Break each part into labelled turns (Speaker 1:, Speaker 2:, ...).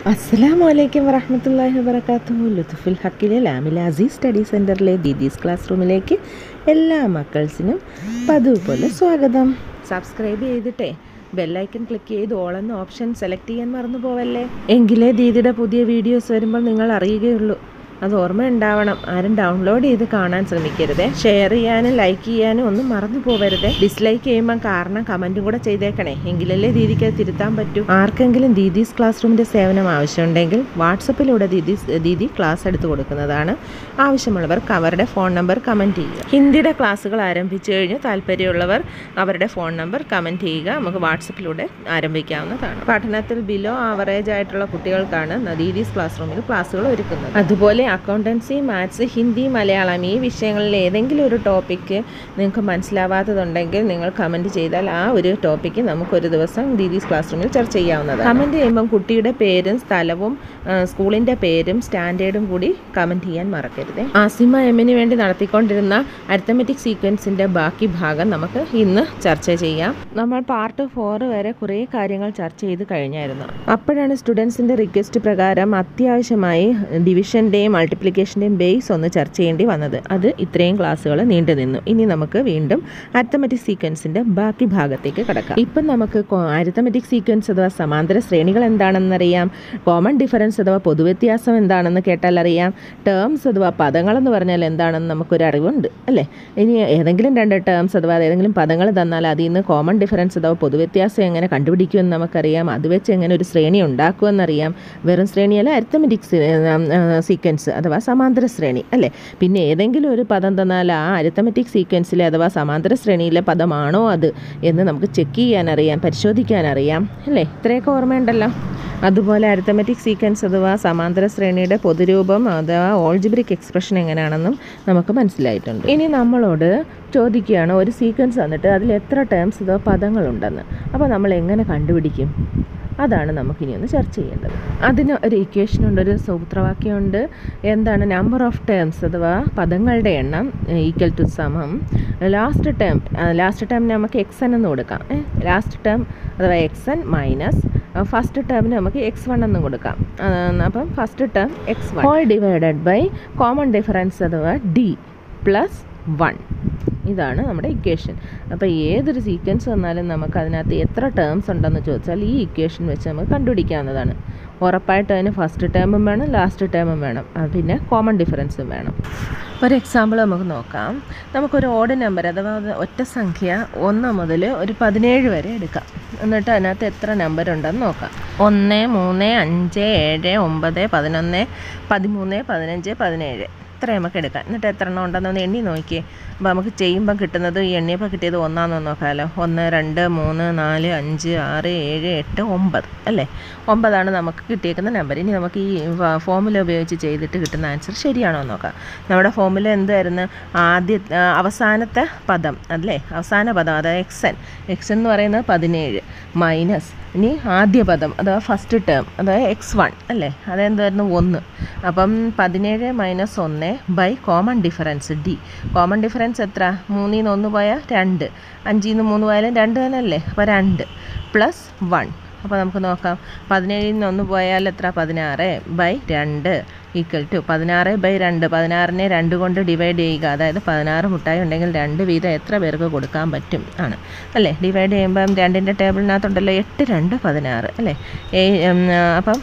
Speaker 1: അസ്സലാമു അലൈക്കും വറഹമത്തല്ലാഹി വബർക്കാത്തു ലുത്തുഫുൽ ഹക്കിലെ ലാമില അസീസ് സ്റ്റഡി സെൻറ്ററിലെ ദീദീസ് ക്ലാസ് റൂമിലേക്ക് എല്ലാ മക്കൾസിനും പതിവ് പോലെ സ്വാഗതം സബ്സ്ക്രൈബ് ചെയ്തിട്ടേ ബെല്ലൈക്കൺ ക്ലിക്ക് ചെയ്ത് ഓൾ എന്ന ഓപ്ഷൻ സെലക്ട് ചെയ്യാൻ മറന്നു പോവല്ലേ എങ്കിലേ ദീദിയുടെ പുതിയ വീഡിയോസ് വരുമ്പോൾ നിങ്ങൾ അറിയുകയുള്ളൂ അത് ഓർമ്മ ഉണ്ടാവണം ആരും ഡൗൺലോഡ് ചെയ്ത് കാണാൻ ശ്രമിക്കരുതേ ഷെയർ ചെയ്യാനും ലൈക്ക് ചെയ്യാനും ഒന്നും മറന്നു പോവരുതേ ഡിസ്ലൈക്ക് ചെയ്യുമ്പോൾ കാരണം കമൻറ്റും കൂടെ ചെയ്തേക്കണേ എങ്കിലല്ലേ ദീദിക്ക് അത് തിരുത്താൻ പറ്റൂ ആർക്കെങ്കിലും ദീദീസ് ക്ലാസ് റൂമിൻ്റെ സേവനം ആവശ്യമുണ്ടെങ്കിൽ വാട്സപ്പിലൂടെ ദീദീസ് ദീദി ക്ലാസ് എടുത്തു കൊടുക്കുന്നതാണ് ആവശ്യമുള്ളവർക്ക് അവരുടെ ഫോൺ നമ്പർ കമൻറ്റ് ചെയ്യുക ഹിന്ദിയുടെ ക്ലാസ്സുകൾ ആരംഭിച്ചു കഴിഞ്ഞ് താല്പര്യമുള്ളവർ അവരുടെ ഫോൺ നമ്പർ കമൻറ്റ് ചെയ്യുക നമുക്ക് വാട്സപ്പിലൂടെ ആരംഭിക്കാവുന്നതാണ് പഠനത്തിൽ ബിലോ ആവറേജ് ആയിട്ടുള്ള കുട്ടികൾക്കാണ് ദീദീസ് ക്ലാസ് റൂമിൽ ക്ലാസ്സുകൾ ഒരുക്കുന്നത് അതുപോലെ അക്കൗണ്ടൻസി മാത്സ് ഹിന്ദി മലയാളം ഈ വിഷയങ്ങളിൽ ഏതെങ്കിലും ഒരു ടോപ്പിക്ക് നിങ്ങൾക്ക് മനസ്സിലാവാത്തതുണ്ടെങ്കിൽ നിങ്ങൾ കമൻറ്റ് ചെയ്താൽ ആ ഒരു ടോപ്പിക്ക് നമുക്കൊരു ദിവസം ദീദീസ് ക്ലാസ് റൂമിൽ ചർച്ച ചെയ്യാവുന്നതാണ് കമൻറ്റ് ചെയ്യുമ്പം കുട്ടിയുടെ പേരും സ്ഥലവും ആ, സ്കൂളിൻ്റെ പേരും സ്റ്റാൻഡേർഡും കൂടി കമൻറ്റ് ചെയ്യാൻ മറക്കരുത് ആസിമ എമ്മിന് വേണ്ടി നടത്തിക്കൊണ്ടിരുന്ന അരിത്തമെറ്റിക് സീക്വൻസിൻ്റെ ബാക്കി ഭാഗം നമുക്ക് ഇന്ന് ചർച്ച ചെയ്യാം നമ്മൾ പാർട്ട് ഫോർ വരെ കുറേ കാര്യങ്ങൾ ചർച്ച ചെയ്ത് കഴിഞ്ഞായിരുന്നു അപ്പോഴാണ് സ്റ്റുഡൻസിൻ്റെ റിക്വസ്റ്റ് പ്രകാരം അത്യാവശ്യമായി ഡിവിഷൻ്റെയും മൾട്ടിപ്ലിക്കേഷൻ്റെയും ബേസ് ഒന്ന് ചർച്ച ചെയ്യേണ്ടി വന്നത് അത് ഇത്രയും ക്ലാസ്സുകൾ നീണ്ടു നിന്നു ഇനി നമുക്ക് വീണ്ടും അരിത്തമെറ്റിക് സീക്വൻസിൻ്റെ ബാക്കി ഭാഗത്തേക്ക് കടക്കാം ഇപ്പം നമുക്ക് അരിത്തമെറ്റിക് സീക്വൻസ് അഥവാ സമാന്തര ശ്രേണികൾ എന്താണെന്നറിയാം കോമൺ ഡിഫറൻസ് അഥവാ പൊതുവ്യത്യാസം എന്താണെന്ന് കേട്ടാൽ അറിയാം ടേംസ് അഥവാ പദങ്ങളെന്ന് പറഞ്ഞാൽ എന്താണെന്ന് നമുക്കൊരു അറിവുണ്ട് അല്ലേ ഇനി ഏതെങ്കിലും രണ്ട് ടേംസ് അഥവാ ഏതെങ്കിലും പദങ്ങൾ തന്നാൽ അതിൽ നിന്ന് കോമൺ ഡിഫറൻസ് അഥവാ പൊതുവ്യത്യാസം എങ്ങനെ കണ്ടുപിടിക്കുമെന്ന് നമുക്കറിയാം അത് വെച്ച് എങ്ങനെ ഒരു ശ്രേണി ഉണ്ടാക്കുമെന്നറിയാം വെറും ശ്രേണിയല്ല അരിത്തമെറ്റിക് സീക്വൻസ് അഥവാ സമാന്തര ശ്രേണി അല്ലേ പിന്നെ ഏതെങ്കിലും ഒരു പദം തന്നാൽ ആ അരിത്തമെറ്റിക് സീക്വൻസിലെ അഥവാ സമാന്തര ശ്രേണിയിലെ പദമാണോ അത് എന്ന് നമുക്ക് ചെക്ക് ചെയ്യാനറിയാം പരിശോധിക്കാനറിയാം അല്ലേ ഇത്രയൊക്കെ ഓർമ്മയുണ്ടല്ലോ അതുപോലെ അരിത്തമെറ്റിക് സീക്വൻസ് അഥവാ സമാന്തര ശ്രേണിയുടെ പൊതുരൂപം അഥവാ ഓൾജിബ്രിക് എക്സ്പ്രഷൻ എങ്ങനെയാണെന്നും നമുക്ക് മനസ്സിലായിട്ടുണ്ട് ഇനി നമ്മളോട് ചോദിക്കുകയാണ് ഒരു സീക്വൻസ് തന്നിട്ട് അതിൽ എത്ര ടേംസ് അഥവാ പദങ്ങളുണ്ടെന്ന് അപ്പോൾ നമ്മൾ എങ്ങനെ കണ്ടുപിടിക്കും അതാണ് നമുക്കിനി ഒന്ന് ചർച്ച ചെയ്യേണ്ടത് അതിന് ഒരു ഇക്വേഷനുണ്ട് ഒരു സൂത്രവാക്യമുണ്ട് എന്താണ് നമ്പർ ഓഫ് ടേംസ് അഥവാ പദങ്ങളുടെ എണ്ണം ഈക്വൽ ടു സമം ലാസ്റ്റ് ടേം ലാസ്റ്റ് ടേം നമുക്ക് എക്സ് എൻ എന്ന് കൊടുക്കാം ലാസ്റ്റ് ടേം അഥവാ എക്സ് എൻ മൈനസ് ഫസ്റ്റ് ടേമിന് നമുക്ക് എക്സ് വൺ എന്ന് കൊടുക്കാം ആ, അപ്പം first term X one whole divided by common difference അഥവാ ഡി പ്ലസ് വൺ ഇതാണ് നമ്മുടെ ഇക്വേഷൻ അപ്പോൾ ഏതൊരു സീക്വൻസ് വന്നാലും നമുക്ക് അതിനകത്ത് എത്ര ടേംസ് ഉണ്ടെന്ന് ചോദിച്ചാൽ ഈ ഇക്വേഷൻ വെച്ച് നമുക്ക് കണ്ടുപിടിക്കാവുന്നതാണ് ഉറപ്പായിട്ട് അതിന് ഫസ്റ്റ് ടേമും വേണം ലാസ്റ്റ് ടേമും വേണം ആ, പിന്നെ കോമൺ ഡിഫറൻസും വേണം ഒരു എക്സാമ്പിൾ നമുക്ക് നോക്കാം നമുക്കൊരു ഓഡ് നമ്പർ അഥവാ ഒരു ഒറ്റ സംഖ്യ ഒന്ന് മുതൽ ഒരു പതിനേഴ് വരെ എടുക്കാം എന്നിട്ട് അതിനകത്ത് എത്ര നമ്പർ ഉണ്ടെന്ന് നോക്കാം ഒന്ന് മൂന്ന് അഞ്ച് ഏഴ് ഒമ്പത് പതിനൊന്ന് പതിമൂന്ന് പതിനഞ്ച് പതിനേഴ് ഇത്ര നമുക്ക് എടുക്കാം എന്നിട്ട് എത്ര എണ്ണം ഉണ്ടെന്നൊന്ന് എണ്ണി നോക്കിയേ അപ്പോൾ നമുക്ക് ചെയ്യുമ്പോൾ കിട്ടുന്നത് ഈ എണ്ണിയപ്പോൾ കിട്ടിയത് ഒന്നാന്ന് നോക്കാമല്ലോ ഒന്ന് രണ്ട് മൂന്ന് നാല് അഞ്ച് ആറ് ഏഴ് എട്ട് ഒമ്പത് അല്ലേ ഒമ്പതാണ് നമുക്ക് കിട്ടിയേക്കുന്ന നമ്പർ ഇനി നമുക്ക് ഈ ഫോമുല ഉപയോഗിച്ച് ചെയ്തിട്ട് കിട്ടുന്ന ആൻസർ ശരിയാണോ എന്ന് നോക്കാം നമ്മുടെ ഫോമുല എന്തായിരുന്നു ആദ്യ ആ, അവസാനത്തെ പദം അല്ലേ അവസാന പദം അതായത് എക്സൻ എക്സ് എന്ന് പറയുന്നത് പതിനേഴ് മൈനസ് ഇനി ആദ്യ പദം അഥവാ ഫസ്റ്റ് ടേം അതായത് എക്സ് വൺ അല്ലേ അതെന്തായിരുന്നു ഒന്ന് അപ്പം പതിനേഴ് മൈനസ് ഒന്ന് by common difference D common difference എത്ര മൂന്നിൽ നിന്ന് ഒന്ന് പോയാൽ രണ്ട് അഞ്ചിൽ നിന്ന് മൂന്ന് പോയാലും രണ്ട് തന്നെ അല്ലേ അപ്പോൾ രണ്ട് പ്ലസ് വൺ അപ്പോൾ നമുക്ക് നോക്കാം പതിനേഴിൽ നിന്ന് ഒന്ന് പോയാൽ എത്ര പതിനാറ് ബൈ രണ്ട് ഈക്വൽ ടു പതിനാറ് ബൈ രണ്ട് പതിനാറിനെ രണ്ട് കൊണ്ട് ഡിവൈഡ് ചെയ്യുക അതായത് പതിനാറ് മുട്ടായി ഉണ്ടെങ്കിൽ രണ്ട് വീതം എത്ര പേർക്ക് കൊടുക്കാൻ പറ്റും ആണ് അല്ലേ ഡിവൈഡ് ചെയ്യുമ്പം രണ്ടിൻ്റെ ടേബിളിനകത്തുണ്ടല്ലോ എട്ട് രണ്ട് പതിനാറ് അല്ലേ ഏ- ഉം, ആ, അപ്പം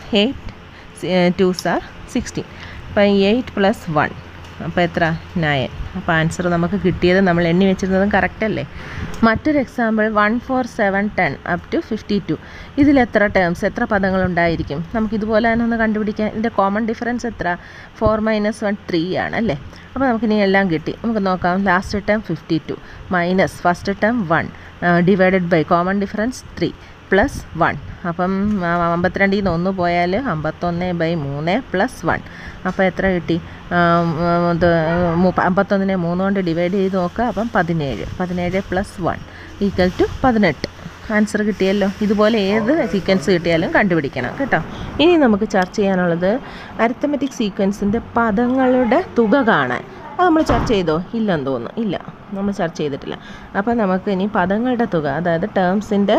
Speaker 1: എയ്റ്റ് ടു സാർ സിക്സ്റ്റീൻ അപ്പം എയ്റ്റ് പ്ലസ് വൺ അപ്പോൾ എത്ര നയൻ അപ്പോൾ ആൻസർ നമുക്ക് കിട്ടിയത് നമ്മൾ എണ്ണി വെച്ചിരുന്നതും കറക്റ്റ് അല്ലേ മറ്റൊരു example one four seven ten up to fifty two ഇതിൽ എത്ര ടേംസ് എത്ര പദങ്ങളുണ്ടായിരിക്കും നമുക്ക് ഇതുപോലെ തന്നെ ഒന്ന് കണ്ടുപിടിക്കാൻ ഇതിൻ്റെ കോമൺ ഡിഫറൻസ് എത്ര ഫോർ മൈനസ് വൺ ത്രീ ആണ് അല്ലേ അപ്പോൾ നമുക്കിനി എല്ലാം കിട്ടി നമുക്ക് നോക്കാം last term fifty two minus first term one divided by common difference three plus one അപ്പം ആ, അമ്പത്തിരണ്ടിൽ നിന്ന് ഒന്ന് പോയാൽ അമ്പത്തൊന്ന് ബൈ മൂന്ന് പ്ലസ് വൺ അപ്പോൾ എത്ര കിട്ടി ആം, ഉം, ഇത് മുപ്പ- അമ്പത്തൊന്നിനെ മൂന്ന് കൊണ്ട് ഡിവൈഡ് ചെയ്ത് നോക്കുക അപ്പം പതിനേഴ് പതിനേഴ് പ്ലസ് വൺ ഈക്വൽ ടു പതിനെട്ട് ആൻസർ കിട്ടിയല്ലോ ഇതുപോലെ ഏത് സീക്വൻസ് കിട്ടിയാലും കണ്ടുപിടിക്കണം കേട്ടോ ഇനി നമുക്ക് ചർച്ച ചെയ്യാനുള്ളത് അരിത്തമെറ്റിക് സീക്വൻസിൻ്റെ പദങ്ങളുടെ തുക കാണാൻ അത് നമ്മൾ ചർച്ച ചെയ്തോ ഇല്ലെന്ന് തോന്നുന്നു ഇല്ല നമ്മൾ ചർച്ച ചെയ്തിട്ടില്ല അപ്പോൾ നമുക്ക് ഇനി പദങ്ങളുടെ തുക അതായത് ടേംസിൻ്റെ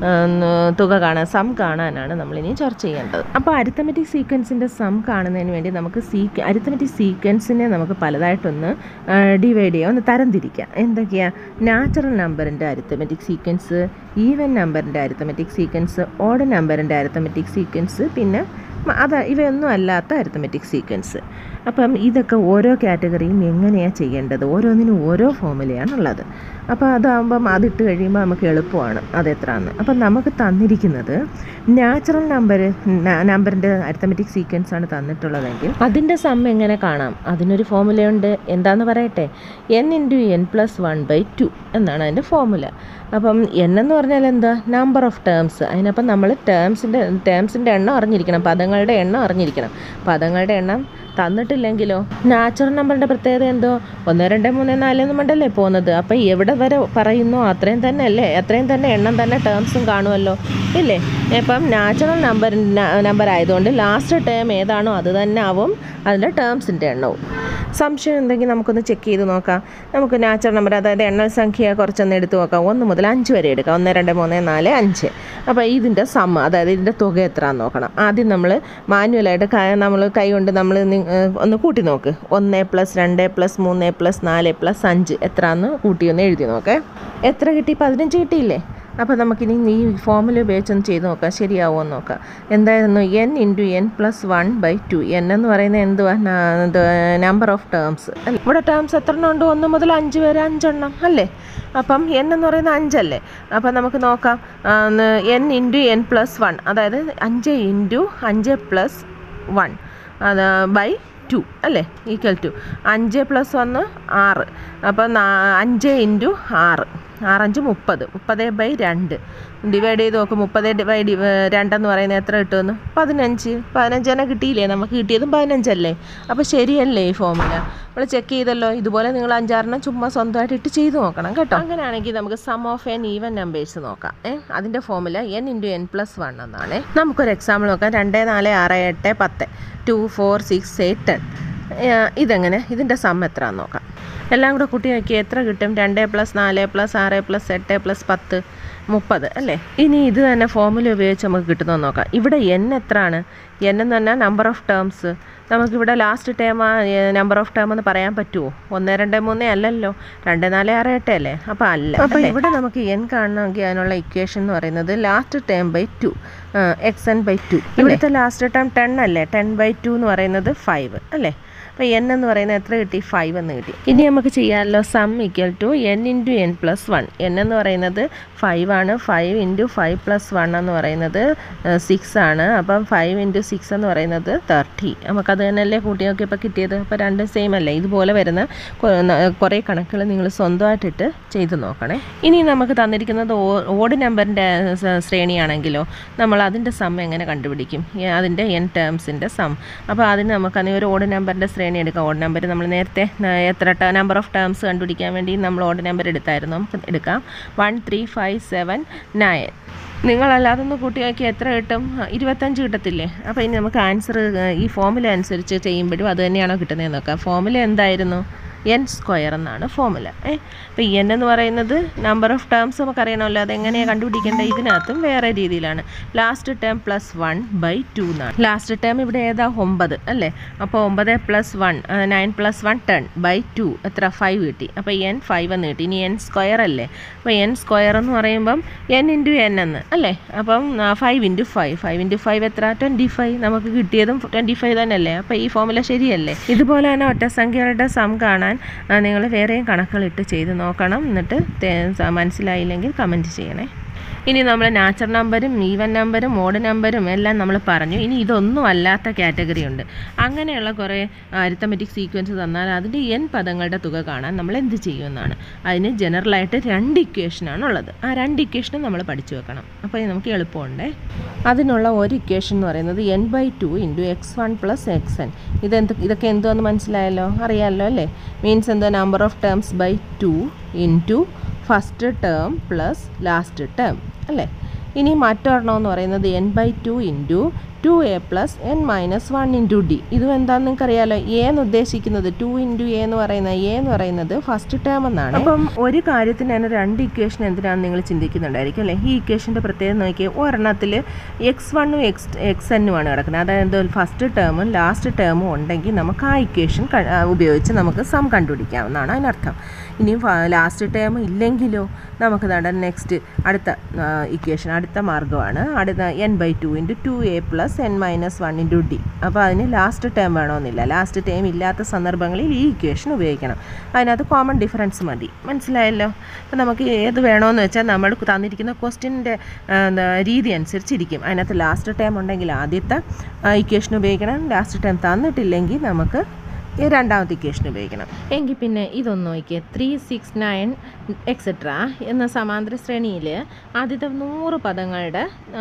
Speaker 1: തുക കാണാൻ സം കാണാനാണ് നമ്മളിനി ചർച്ച ചെയ്യേണ്ടത് അപ്പോൾ അരിത്തമെറ്റിക് സീക്വൻസിൻ്റെ സം കാണുന്നതിന് വേണ്ടി നമുക്ക് സീക്വ അരിത്തമെറ്റിക് സീക്വൻസിനെ നമുക്ക് പലതായിട്ടൊന്ന് ഡിവൈഡ് ചെയ്യാം ഒന്ന് തരംതിരിക്കാം എന്തൊക്കെയാണ് നാച്ചുറൽ നമ്പറിൻ്റെ അരിത്തമെറ്റിക് സീക്വൻസ് ഈവൻ നമ്പറിൻ്റെ അരിത്തമെറ്റിക് സീക്വൻസ് ഓഡ് നമ്പറിൻ്റെ അരിത്തമെറ്റിക് സീക്വൻസ് പിന്നെ മ- അത് ഇവയൊന്നും അല്ലാത്ത അരിത്തമെറ്റിക് സീക്വൻസ് അപ്പം ഇതൊക്കെ ഓരോ കാറ്റഗറിയും എങ്ങനെയാണ് ചെയ്യേണ്ടത് ഓരോന്നിനും ഓരോ ഫോമുലയാണുള്ളത് അപ്പോൾ അതാകുമ്പം അതിട്ട് കഴിയുമ്പോൾ നമുക്ക് എളുപ്പമാണ് അതെത്രയാണെന്ന് അപ്പം നമുക്ക് തന്നിരിക്കുന്നത് നാച്ചുറൽ നമ്പർ നമ്പറിൻ്റെ അരിത്തമെറ്റിക് സീക്വൻസ് ആണ് തന്നിട്ടുള്ളതെങ്കിൽ അതിൻ്റെ സം എങ്ങനെ കാണാം അതിനൊരു ഫോമുലയുണ്ട് എന്താന്ന് പറയട്ടെ N into N plus one by two എന്നാണ് അതിൻ്റെ ഫോമുല അപ്പം എൻ എന്ന് പറഞ്ഞാൽ എന്താ നമ്പർ ഓഫ് ടേംസ് അതിനപ്പം നമ്മൾ ടേംസിൻ്റെ ടേംസിൻ്റെ എണ്ണം അറിഞ്ഞിരിക്കണം പദങ്ങളുടെ എണ്ണം അറിഞ്ഞിരിക്കണം പദങ്ങളുടെ എണ്ണം തന്നിട്ടില്ലെങ്കിലോ നാച്ചുറൽ നമ്പറിൻ്റെ പ്രത്യേകത എന്തോ ഒന്ന് രണ്ട് മൂന്ന് നാല് എന്നും കൊണ്ടല്ലേ പോകുന്നത് അപ്പം എവിടെ വരെ പറയുന്നോ അത്രയും തന്നെ അല്ലേ അത്രയും തന്നെ എണ്ണം തന്നെ ടേംസും കാണുമല്ലോ ഇല്ലേ ഇപ്പം നാച്ചുറൽ നമ്പർ നമ്പർ ആയതുകൊണ്ട് ലാസ്റ്റ് ടേം ഏതാണോ അത് തന്നെ ആവും അതിൻ്റെ ടേംസിൻ്റെ എണ്ണവും സംശയം ഉണ്ടെങ്കിൽ നമുക്കൊന്ന് ചെക്ക് ചെയ്ത് നോക്കാം നമുക്ക് നാച്ചുറൽ നമ്പർ അതായത് എണ്ണൽ സംഖ്യ കുറച്ചൊന്ന് എടുത്ത് നോക്കാം ഒന്ന് മുതൽ അഞ്ച് വരെ എടുക്കാം ഒന്ന് രണ്ട് മൂന്ന് നാല് അഞ്ച് അപ്പോൾ ഇതിൻ്റെ സം അതായത് ഇതിൻ്റെ തുക എത്രയാണെന്ന് നോക്കണം ആദ്യം നമ്മൾ മാനുവലായിട്ട് നമ്മൾ കൈ കൊണ്ട് നമ്മൾ ഒന്ന് കൂട്ടി നോക്ക് ഒന്ന് പ്ലസ് രണ്ട് പ്ലസ് മൂന്ന് പ്ലസ് നാല് പ്ലസ് അഞ്ച് എത്രയാണെന്ന് കൂട്ടി ഒന്ന് എഴുതി നോക്കേ എത്ര കിട്ടി പതിനഞ്ച് കിട്ടിയില്ലേ അപ്പോൾ നമുക്കിനി ഈ ഫോമുല ഉപയോഗിച്ചൊന്ന് ചെയ്ത് നോക്കാം ശരിയാവുമോ എന്ന് നോക്കാം എന്തായിരുന്നു N into N plus one by two N എന്ന് പറയുന്നത് എന്തുവാ നമ്പർ ഓഫ് ടേംസ് അല്ലേ ഇവിടെ ടേംസ് എത്ര എണ്ണം ഉണ്ട് ഒന്ന് മുതൽ അഞ്ച് വരെ അഞ്ചെണ്ണം അല്ലേ അപ്പം എൻ എന്ന് പറയുന്നത് അഞ്ചല്ലേ അപ്പം നമുക്ക് നോക്കാം N into N plus one അതായത് അഞ്ച് ഇൻറ്റു അഞ്ച് പ്ലസ് വൺ അത് ബൈ ടു അല്ലേ ഈക്വൽ ടു അഞ്ച് പ്ലസ് ഒന്ന് ആറ് അപ്പം നാ- അഞ്ച് ഇൻറ്റു ആറ് ആറഞ്ച് മുപ്പത് മുപ്പത് ബൈ രണ്ട് ഡിവൈഡ് ചെയ്ത് നോക്കും മുപ്പത് ബൈ ഡി രണ്ടെന്ന് പറയുന്നത് എത്ര കിട്ടുമെന്ന് പതിനഞ്ച് പതിനഞ്ച് തന്നെ കിട്ടിയില്ലേ നമുക്ക് കിട്ടിയതും പതിനഞ്ചല്ലേ അപ്പോൾ ശരിയല്ലേ ഈ ഫോമുല നമ്മൾ ചെക്ക് ചെയ്തല്ലോ ഇതുപോലെ നിങ്ങൾ അഞ്ചാറെണ്ണം ചുമ്മാ സ്വന്തമായിട്ട് ഇട്ട് ചെയ്ത് നോക്കണം കേട്ടോ അങ്ങനെയാണെങ്കിൽ നമുക്ക് sum of N even numbers നോക്കാം ഏ അതിൻ്റെ formula N into N plus one എന്നാണ് നമുക്കൊരു എക്സാമ്പിൾ നോക്കാം രണ്ട് നാല് ആറ് എട്ട് പത്ത് two four six eight ten ഇതെങ്ങനെ ഇതിൻ്റെ സം എത്രയാണെന്ന് നോക്കാം എല്ലാം കൂടെ കൂട്ടി നോക്കി എത്ര കിട്ടും രണ്ട് പ്ലസ് നാല് പ്ലസ് ആറ് പ്ലസ് എട്ട് പ്ലസ് പത്ത് മുപ്പത് അല്ലേ ഇനി ഇത് തന്നെ ഫോമുല ഉപയോഗിച്ച് നമുക്ക് കിട്ടുന്നത് നോക്കാം ഇവിടെ എൻ എത്രയാണ് എൻ എന്ന് പറഞ്ഞാൽ നമ്പർ ഓഫ് ടേംസ് നമുക്കിവിടെ ലാസ്റ്റ് ടേം ആ നമ്പർ ഓഫ് ടേം എന്ന് പറയാൻ പറ്റുമോ ഒന്ന് രണ്ട് മൂന്ന് അല്ലല്ലോ രണ്ട് നാല് ആറ് എട്ട് അല്ലേ അപ്പോൾ അല്ല അപ്പോൾ ഇവിടെ നമുക്ക് എൻ കാണണമെങ്കിൽ അതിനുള്ള ഇക്വേഷൻ എന്ന് പറയുന്നത് last term by two X N by two ഇവിടുത്തെ ലാസ്റ്റ് ടേം ടെൻ അല്ലേ ടെൻ ബൈ ടു എന്ന് പറയുന്നത് ഫൈവ് അല്ലേ അപ്പോൾ എൻ എന്ന് പറയുന്നത് എത്ര കിട്ടി ഫൈവ് എന്ന് കിട്ടി ഇനി നമുക്ക് ചെയ്യാമല്ലോ sum equal to N into N plus one N എന്ന് പറയുന്നത് ഫൈവ് ആണ് five into five plus one എന്ന് പറയുന്നത് സിക്സ് ആണ് അപ്പം ഫൈവ് ഇൻറ്റു സിക്സ് എന്ന് പറയുന്നത് തേർട്ടി നമുക്കത് തന്നെയല്ലേ കൂട്ടി നോക്കിയപ്പോൾ കിട്ടിയത് അപ്പോൾ രണ്ടും സെയിം അല്ലേ ഇതുപോലെ വരുന്ന കൊ- ന- കുറേ കണക്കുകൾ നിങ്ങൾ സ്വന്തമായിട്ടിട്ട് ചെയ്ത് നോക്കണേ ഇനി നമുക്ക് തന്നിരിക്കുന്നത് ഓ- ഓഡ് നമ്പറിൻ്റെ ശ്രേണിയാണെങ്കിലോ നമ്മൾ അതിൻ്റെ സം എങ്ങനെ കണ്ടുപിടിക്കും ഏ, അതിൻ്റെ എൻ ടേംസിൻ്റെ സം അപ്പോൾ അതിന് നമുക്കാണെങ്കിൽ ഒരു ഓഡ് നമ്പറിൻ്റെ ശ്രേണി എടുക്കാം ഓഡ് നമ്പർ നമ്മൾ നേരത്തെ ന- എത്ര നമ്പർ ഓഫ് ടേംസ് കണ്ടുപിടിക്കാൻ വേണ്ടി നമ്മൾ ഓഡ് നമ്പർ എടുത്തായിരുന്നു നമുക്ക് എടുക്കാം one three five seven nine നിങ്ങളല്ലാതെ ഒന്ന് കൂട്ടി നോക്കി എത്ര കിട്ടും ആ, ഇരുപത്തഞ്ച് കിട്ടത്തില്ലേ അപ്പോൾ ഇനി നമുക്ക് ആൻസർ ഈ ഫോമുല അനുസരിച്ച് ചെയ്യുമ്പോഴും അത് തന്നെയാണോ കിട്ടുന്നതെന്ന് നോക്കാം ഫോമുല എന്തായിരുന്നു എൻ സ്ക്വയർ എന്നാണ് ഫോമുല ഏ അപ്പോൾ എൻ എന്ന് പറയുന്നത് നമ്പർ ഓഫ് ടേംസ് നമുക്കറിയണമല്ലോ അതെങ്ങനെയാണ് കണ്ടുപിടിക്കേണ്ടത് ഇതിനകത്തും വേറെ രീതിയിലാണ് last term plus one by two എന്നാണ് ലാസ്റ്റ് ടേം ഇവിടെ ഏതാ ഒമ്പത് അല്ലേ അപ്പോൾ ഒമ്പത് plus one nine plus one ten by two എത്ര ഫൈവ് കിട്ടി അപ്പോൾ എൻ ഫൈവ് എന്ന് കിട്ടി ഇനി എൻ സ്ക്വയർ അല്ലേ അപ്പോൾ എൻ സ്ക്വയർ എന്ന് പറയുമ്പം എൻ ഇൻറ്റു എൻ എന്ന് അല്ലേ അപ്പം five into five five into five എത്ര ട്വൻറ്റി ഫൈവ് നമുക്ക് കിട്ടിയതും ട്വൻറ്റി ഫൈവ് തന്നെയല്ലേ അപ്പോൾ ഈ ഫോമുല ശരിയല്ലേ ഇതുപോലെ തന്നെ ഒറ്റ സംഖ്യകളുടെ സം കാണാൻ നിങ്ങൾ വേറെയും കണക്കുകളിട്ട് ചെയ്ത് നോക്കണം എന്നിട്ട് തേ- മനസ്സിലായില്ലെങ്കിൽ കമൻറ്റ് ചെയ്യണേ ഇനി നമ്മൾ നാച്ചുറൽ നമ്പരും ഈവൻ നമ്പരും ഓഡ് നമ്പരും എല്ലാം നമ്മൾ പറഞ്ഞു ഇനി ഇതൊന്നും അല്ലാത്ത കാറ്റഗറി ഉണ്ട് അങ്ങനെയുള്ള കുറേ അരിത്തമെറ്റിക് സീക്വൻസ് തന്നാൽ അതിൻ്റെ എൻ പദങ്ങളുടെ തുക കാണാൻ നമ്മൾ എന്ത് ചെയ്യുമെന്നാണ് അതിന് ജനറലായിട്ട് രണ്ട് ഇക്വേഷനാണ് ഉള്ളത് ആ രണ്ട് ഇക്വേഷനും നമ്മൾ പഠിച്ചു വെക്കണം അപ്പോൾ ഇത് നമുക്ക് എളുപ്പമുണ്ടേ അതിനുള്ള ഒരു ഇക്വേഷൻ എന്ന് പറയുന്നത് N by two into X one plus X N ഇതെന്ത് ഇതൊക്കെ എന്തുവെന്ന് മനസ്സിലായല്ലോ അറിയാമല്ലോ അല്ലേ മീൻസ് എന്തോ number of terms by two into first term plus last term അല്ലേ ഇനി മറ്റൊരെണ്ണം എന്ന് പറയുന്നത് N by two into two A plus N minus one into D ഇതും എന്താണെന്ന് നിങ്ങൾക്കറിയാലോ എ എന്ന് ഉദ്ദേശിക്കുന്നത് ടു ഇൻറ്റു എ എന്ന് പറയുന്നത് എ എന്ന് പറയുന്നത് ഫസ്റ്റ് ടേം എന്നാണ് അപ്പം ഒരു കാര്യത്തിന് തന്നെ രണ്ട് ഇക്വേഷൻ എന്തിനാണെന്ന് നിങ്ങൾ ചിന്തിക്കുന്നുണ്ടായിരിക്കും അല്ലേ ഈ ഇക്വേഷൻ്റെ പ്രത്യേകത നോക്കിയാൽ ഒരെണ്ണത്തിൽ എക്സ് വണ്ണും എക്സ് എക്സ് എന്നുമാണ് കിടക്കുന്നത് അതായത് ഫസ്റ്റ് ടേമും ലാസ്റ്റ് ടേമും ഉണ്ടെങ്കിൽ നമുക്ക് ആ ഇക്വേഷൻ ഉപയോഗിച്ച് നമുക്ക് സം കണ്ടുപിടിക്കാവുന്നതാണ് അതിനർത്ഥം ഇനിയും ലാസ്റ്റ് ടേം ഇല്ലെങ്കിലോ നമുക്ക് നട നെക്സ്റ്റ് അടുത്ത ഇക്വേഷൻ അടുത്ത മാർഗ്ഗമാണ് അടുത്ത N by two into two A plus N minus one into D അപ്പോൾ അതിന് ലാസ്റ്റ് ടേം വേണമെന്നില്ല ലാസ്റ്റ് ടേം ഇല്ലാത്ത സന്ദർഭങ്ങളിൽ ഈ ഇക്വേഷൻ ഉപയോഗിക്കണം അതിനകത്ത് കോമൺ ഡിഫറൻസ് മതി മനസ്സിലായല്ലോ അപ്പോൾ നമുക്ക് ഏത് വേണമെന്ന് വെച്ചാൽ നമ്മൾ തന്നിരിക്കുന്ന ക്വസ്റ്റ്യൻ്റെ രീതി അനുസരിച്ചിരിക്കും അതിനകത്ത് ലാസ്റ്റ് ടേം ഉണ്ടെങ്കിൽ ആദ്യത്തെ ഇക്വേഷൻ ഉപയോഗിക്കണം ലാസ്റ്റ് ടേം തന്നിട്ടില്ലെങ്കിൽ നമുക്ക് ഈ രണ്ടാമത്തെ ഇക്വേഷൻ ഉപയോഗിക്കണം എങ്കിൽ പിന്നെ ഇതൊന്ന് നോക്കിയേ ത്രീ സിക്സ് നയൻ എക്സെട്ര എന്ന സമാന്തര ശ്രേണിയിൽ ആദ്യത്തെ നൂറ് പദങ്ങളുടെ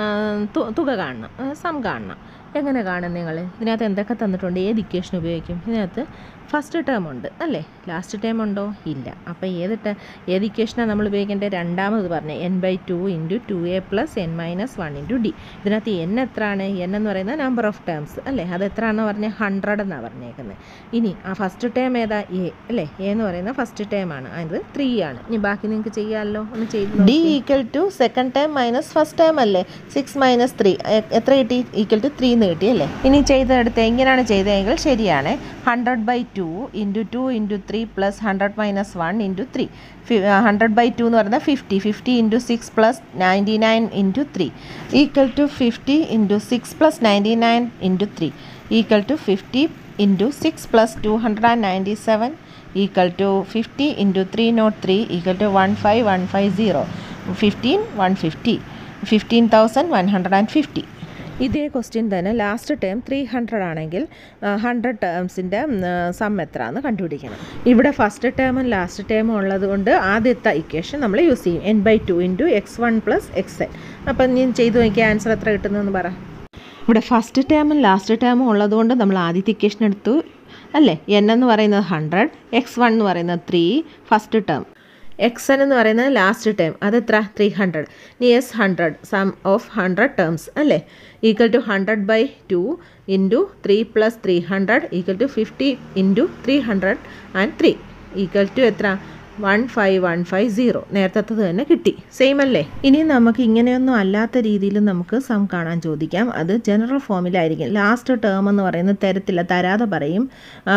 Speaker 1: തുക കാണണം സം കാണണം എങ്ങനെ കാണും നിങ്ങൾ ഇതിനകത്ത് എന്തൊക്കെ തന്നിട്ടുണ്ട് ഏത് ഇക്വേഷൻ ഉപയോഗിക്കും ഇതിനകത്ത് ഫസ്റ്റ് ടേം ഉണ്ട് അല്ലേ ലാസ്റ്റ് ടേം ഉണ്ടോ ഇല്ല അപ്പോൾ ഏത് ടേ ഏത് ഇക്വേഷനാണ് നമ്മൾ ഉപയോഗിക്കേണ്ടത് രണ്ടാമത് പറഞ്ഞത് N by two into two A plus N minus one into D ഇതിനകത്ത് എൻ എത്രയാണ് എൻ എന്ന് പറയുന്നത് നമ്പർ ഓഫ് ടേംസ് അല്ലേ അത് എത്രയാണെന്ന് പറഞ്ഞാൽ ഹൺഡ്രഡ് എന്നാണ് പറഞ്ഞേക്കുന്നത് ഇനി ആ ഫസ്റ്റ് ടേം ഏതാ എ അല്ലേ എ എന്ന് പറയുന്ന ഫസ്റ്റ് ടേം ആണ് അത് ത്രീ ആണ് ഇനി ബാക്കി നിങ്ങൾക്ക് ചെയ്യാമല്ലോ ഒന്ന് ചെയ്ത് D equal to second term minus first term അല്ലേ സിക്സ് മൈനസ് ത്രീ എത്ര കിട്ടി ഈക്വൽ ടു ത്രീ എന്ന് കിട്ടി അല്ലേ ഇനി ചെയ്തെടുത്ത് എങ്ങനെയാണ് ചെയ്തതെങ്കിൽ ശരിയാണ് hundred by two into two into three plus hundred minus one into three hundred by two എന്ന് പറയുന്നത് fifty fifty into six plus ninety nine into three equal to fifty into six plus ninety nine into three equal to fifty into six plus two hundred and ninety seven equal to fifty into three naught three equal to one five one five zero fifteen one fifty fifteen thousand one hundred and fifty ഇതേ question തന്നെ last term three hundred ആണെങ്കിൽ hundred ടേംസിൻ്റെ sum എത്ര എന്ന് കണ്ടുപിടിക്കണം ഇവിടെ first ടേമും last ടേമും ഉള്ളത് കൊണ്ട് ആദ്യത്തെ ഇക്വേഷൻ നമ്മൾ യൂസ് ചെയ്യും N by two into X one plus X N അപ്പം ഞാൻ ചെയ്തു നോക്കിയ ആൻസർ എത്ര കിട്ടുന്നതെന്ന് പറ ഇവിടെ ഫസ്റ്റ് ടേമും ലാസ്റ്റ് ടേമും ഉള്ളതുകൊണ്ട് നമ്മൾ ആദ്യത്തെ ഇക്വേഷൻ എടുത്തു അല്ലേ എൻ എന്ന് പറയുന്നത് ഹൺഡ്രഡ് എക്സ് വൺ എന്ന് പറയുന്നത് three first term X N എന്ന് പറയുന്നത് ലാസ്റ്റ് ടേം അതെത്ര ത്രീ ഹൺഡ്രഡ് ഇനി S hundred sum of hundred terms അല്ലേ equal to hundred by two into three plus three hundred equal to fifty into three hundred and three equal to എത്ര one five one five zero നേരത്തത് തന്നെ കിട്ടി same അല്ലേ ഇനി നമുക്ക് ഇങ്ങനെയൊന്നും അല്ലാത്ത രീതിയിൽ നമുക്ക് സം കാണാൻ ചോദിക്കാം അത് ജനറൽ ഫോമിലായിരിക്കും ലാസ്റ്റ് ടേം എന്ന് പറയുന്നത് തരത്തില്ല തരാതെ പറയും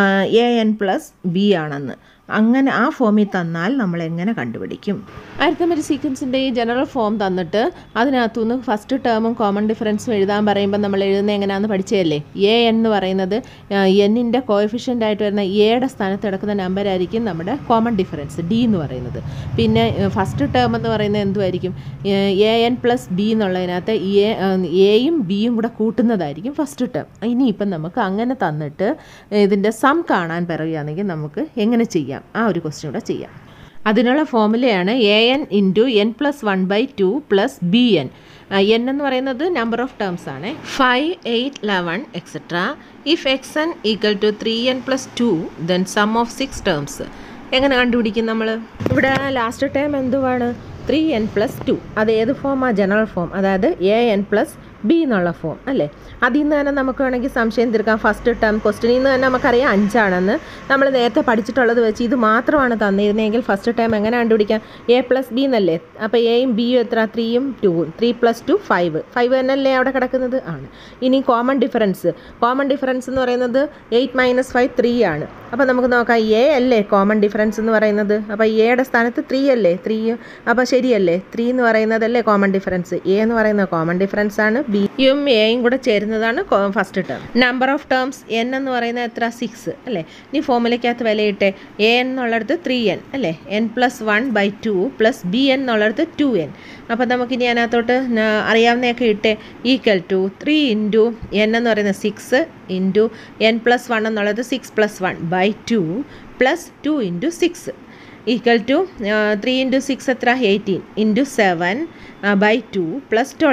Speaker 1: എ എൻ പ്ലസ് ബി ആണെന്ന് അങ്ങനെ ആ ഫോമിൽ തന്നാൽ നമ്മൾ എങ്ങനെ കണ്ടുപിടിക്കും അരിത്തമരി സീക്വൻസിൻ്റെ ഈ ജനറൽ ഫോം തന്നിട്ട് അതിനകത്തുനിന്ന് ഫസ്റ്റ് ടേമും കോമൺ ഡിഫറൻസും എഴുതാൻ പറയുമ്പോൾ നമ്മൾ എഴുതുന്നത് എങ്ങനെയാണെന്ന് പഠിച്ചതല്ലേ എ എന്ന് പറയുന്നത് എന്നിൻ്റെ കോഎഫിഷ്യൻ്റ് ആയിട്ട് വരുന്ന എയുടെ സ്ഥാനത്ത് കിടക്കുന്ന നമ്പർ ആയിരിക്കും നമ്മുടെ കോമൺ ഡിഫറൻസ് ഡി എന്ന് പറയുന്നത് പിന്നെ ഫസ്റ്റ് ടേം എന്ന് പറയുന്നത് എന്തുമായിരിക്കും എ എൻ പ്ലസ് ബി എന്നുള്ളതിനകത്ത് എ എയും ബിയും കൂടെ കൂട്ടുന്നതായിരിക്കും ഫസ്റ്റ് ടേം ഇനിയിപ്പം നമുക്ക് അങ്ങനെ തന്നിട്ട് ഇതിൻ്റെ സം കാണാൻ പറയുകയാണെങ്കിൽ നമുക്ക് എങ്ങനെ ചെയ്യാം ആ ഒരു ക്വസ്റ്റ്യൻ കൂടെ ചെയ്യാം അതിനുള്ള ഫോമുലയാണ് A N into N plus one by two plus B N N എന്ന് പറയുന്നത് നമ്പർ ഓഫ് ടേംസ് ആണ് five eight eleven etcetera if X N equal to three N plus two then sum of six terms എങ്ങനെ കണ്ടുപിടിക്കും നമ്മൾ ഇവിടെ last term എന്തുവാണ് three N plus two അത് ഏത് ഫോമാ ജനറൽ ഫോം അതായത് എ എൻ പ്ലസ് ബി എന്നുള്ള ഫോം അല്ലേ അതിൽ നിന്ന് തന്നെ നമുക്ക് വേണമെങ്കിൽ സംശയം തീർക്കാം ഫസ്റ്റ് ടേം ക്വസ്റ്റിനിൽ നിന്ന് തന്നെ നമുക്കറിയാം അഞ്ചാണെന്ന് നമ്മൾ നേരത്തെ പഠിച്ചിട്ടുള്ളത് വെച്ച് ഇത് മാത്രമാണ് തന്നിരുന്നെങ്കിൽ ഫസ്റ്റ് ടേം എങ്ങനെ കണ്ടുപിടിക്കാം എ പ്ലസ് ബി എന്നല്ലേ അപ്പോൾ എയും ബിയും എത്ര ത്രീയും ടൂവും three plus two five five തന്നെയല്ലേ അവിടെ കിടക്കുന്നത് ആണ് ഇനി കോമൺ ഡിഫറൻസ് കോമൺ ഡിഫറൻസ് എന്ന് പറയുന്നത് എയ്റ്റ് മൈനസ് ഫൈവ് ത്രീ ആണ് അപ്പോൾ നമുക്ക് നോക്കാം എ അല്ലേ കോമൺ ഡിഫറൻസ് എന്ന് പറയുന്നത് അപ്പോൾ എയുടെ സ്ഥാനത്ത് ത്രീ അല്ലേ ത്രീ അപ്പോൾ ശരിയല്ലേ ത്രീ എന്ന് പറയുന്നതല്ലേ കോമൺ ഡിഫറൻസ് എ എന്ന് പറയുന്നത് കോമൺ ഡിഫറൻസ് ആണ് ബിയും എയും കൂടെ ചേരുന്നതാണ് first term number of terms N എന്ന് പറയുന്നത് എത്ര സിക്സ് അല്ലേ ഇനി ഫോമുലയ്ക്കകത്ത് വിലയിട്ടെ എ എൻ എന്നുള്ളിടത്ത് ത്രീ എൻ അല്ലേ N plus one by two plus B N എന്നുള്ളിടത്ത് ടു എൻ അപ്പോൾ നമുക്കിനി അതിനകത്തോട്ട് അറിയാവുന്നതൊക്കെ ഇട്ടെ equal to three into N എന്ന് പറയുന്നത് six into N plus one എന്നുള്ളത് six plus one by two plus two into six equal to three into six എത്ര eighteen into seven by two plus twelve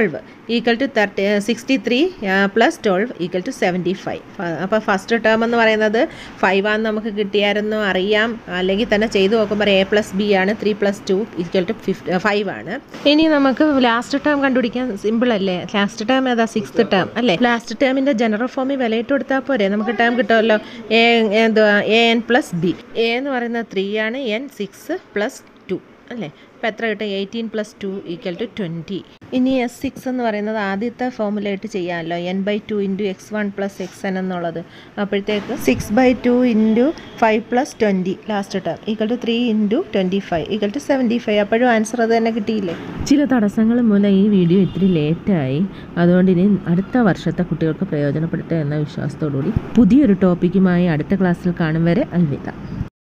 Speaker 1: equal to thirty sixty three plus twelve equal to seventy five അപ്പോൾ first term എന്ന് പറയുന്നത് five ആണെന്ന് നമുക്ക് കിട്ടിയായിരുന്നു അറിയാം അല്ലെങ്കിൽ തന്നെ ചെയ്തു നോക്കുമ്പോൾ എ പ്ലസ് ബി ആണ് three plus two equal to fifty five ആണ് ഇനി നമുക്ക് ലാസ്റ്റ് ടേം കണ്ടുപിടിക്കാൻ സിമ്പിൾ അല്ലേ ലാസ്റ്റ് ടേം ഏതാ സിക്സ്ത് ടേം അല്ലേ ലാസ്റ്റ് ടേമിൻ്റെ ജനറൽ ഫോമിൽ വിലയിട്ട് കൊടുത്താൽ പോരെ നമുക്ക് ടേം കിട്ടുമല്ലോ എ എന്തുവാ A N plus B A എന്ന് പറയുന്നത് ത്രീ ആണ് എൻ സിക്സ് പ്ലസ് ടു അല്ലേ അപ്പോൾ എത്ര കിട്ടും eighteen plus two equal to twenty ഇനി എസ് സിക്സ് എന്ന് പറയുന്നത് ആദ്യത്തെ ഫോമുലായിട്ട് ചെയ്യാമല്ലോ n by two into X one plus X n എന്നുള്ളത് അപ്പോഴത്തേക്ക് six by two into five plus twenty last term equal to three into twenty five equal to seventy five അപ്പോഴും answer അത് തന്നെ കിട്ടിയില്ലേ ചില തടസ്സങ്ങൾ മൂലം ഈ വീഡിയോ ഇത്തിരി ലേറ്റായി അതുകൊണ്ട് ഇനി അടുത്ത വർഷത്തെ കുട്ടികൾക്ക് പ്രയോജനപ്പെടുത്തുക എന്ന വിശ്വാസത്തോടുകൂടി പുതിയൊരു ടോപ്പിക്കുമായി അടുത്ത ക്ലാസ്സിൽ കാണും വരെ അൽവിത